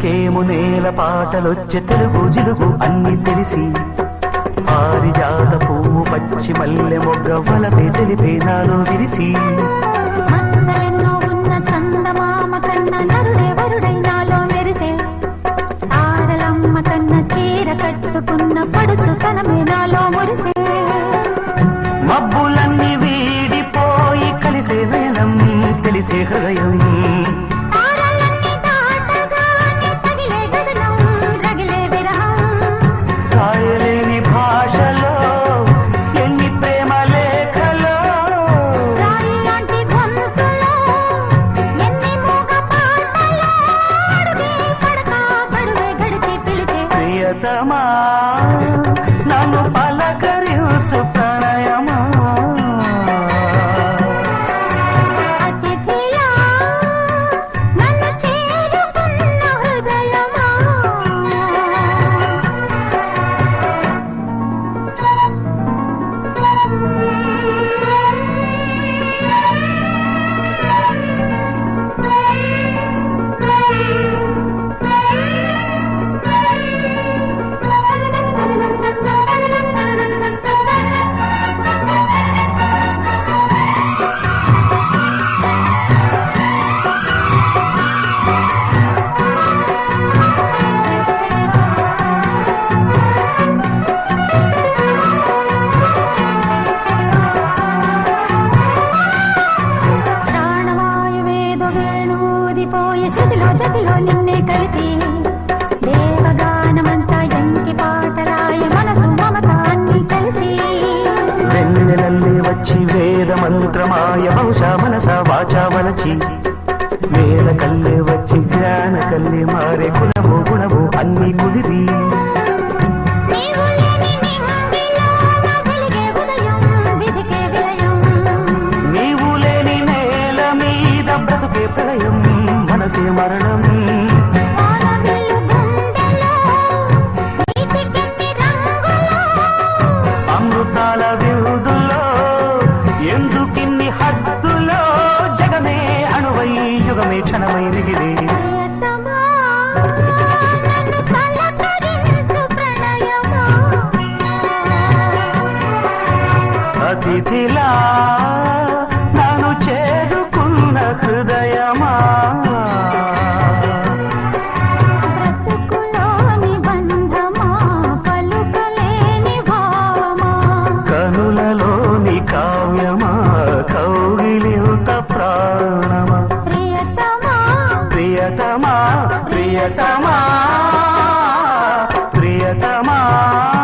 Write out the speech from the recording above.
నీకేము నేల పాటలొచ్చే తెలుగు జిలుగు అన్ని తెలిసి పారిజాత పువ్వు పచ్చి మల్లె మొగ్గ వలపే తెలిపే నాలో విరిసి మచ్చలెన్నో ఉన్న చందమామ కన్న నరుడే వరుడై నాలో మెరిసే ఆడలమ్మ కన్న చీర కట్టుకున్న పడుచు తనమే నాలో మురిసే మబ్బులన్నీ వీడిపోయి కలిసే వేలం తెలిసే హృదయం తారలన్నీ దాటగానే తగిలే గగనం రగిలే విరహం రాయలేని భాషలో ఎన్ని ప్రేమ లేఖలో రాయి లాంటి గొంతులో ఎన్ని మూగ పాటలో అడుగే పడక గడువే గడిచి పిలిచే ప్రియతమా నన్ను పలకరించు ప్రణయమా అతిథిలా నన్ను చేరుకున్న హృదయమా ప్రాణవాయువేదో వేణూదిపోయే శృతిలో జతిలో నిన్నే కలిపి దేవగానమంతా ఎంకి పాటరాయ మనసు మమత అన్ని కలిసి వెన్నెలల్లే వచ్చి వేద మంత్రమాయ బహుశా మనస వాచా వలచి వేద కల్లే వచ్చి జ్ఞాన కల్లే మారే గుణము గుణము అన్ని కుదిరి నీవు లేని నింగిలో నా వెలిగే ఉదయం విధికే విలయం నీవు లేని నేల మీద బ్రతుకే ప్రళయం మనసే మరణం వానవిల్లు గుండెలో నీటికెన్ని రంగులో అమృతాల విరుదుల్లో ఎందుకిన్ని హద్దులో జగమే అణువై యుగమే క్షణమై మిగిలి ప్రియతమా నన్ను పలకరించు ప్రణయమా అతిథిలా నన్ను చేరుకున్న హృదయమా బ్రతుకులోని బంధమా పలుకలేని భావమా కనులలోని కావ్యమా కౌగిలింత ప్రాణమా ప్రియతమా ప్రియతమా ప్రియతమా ప్రియతమా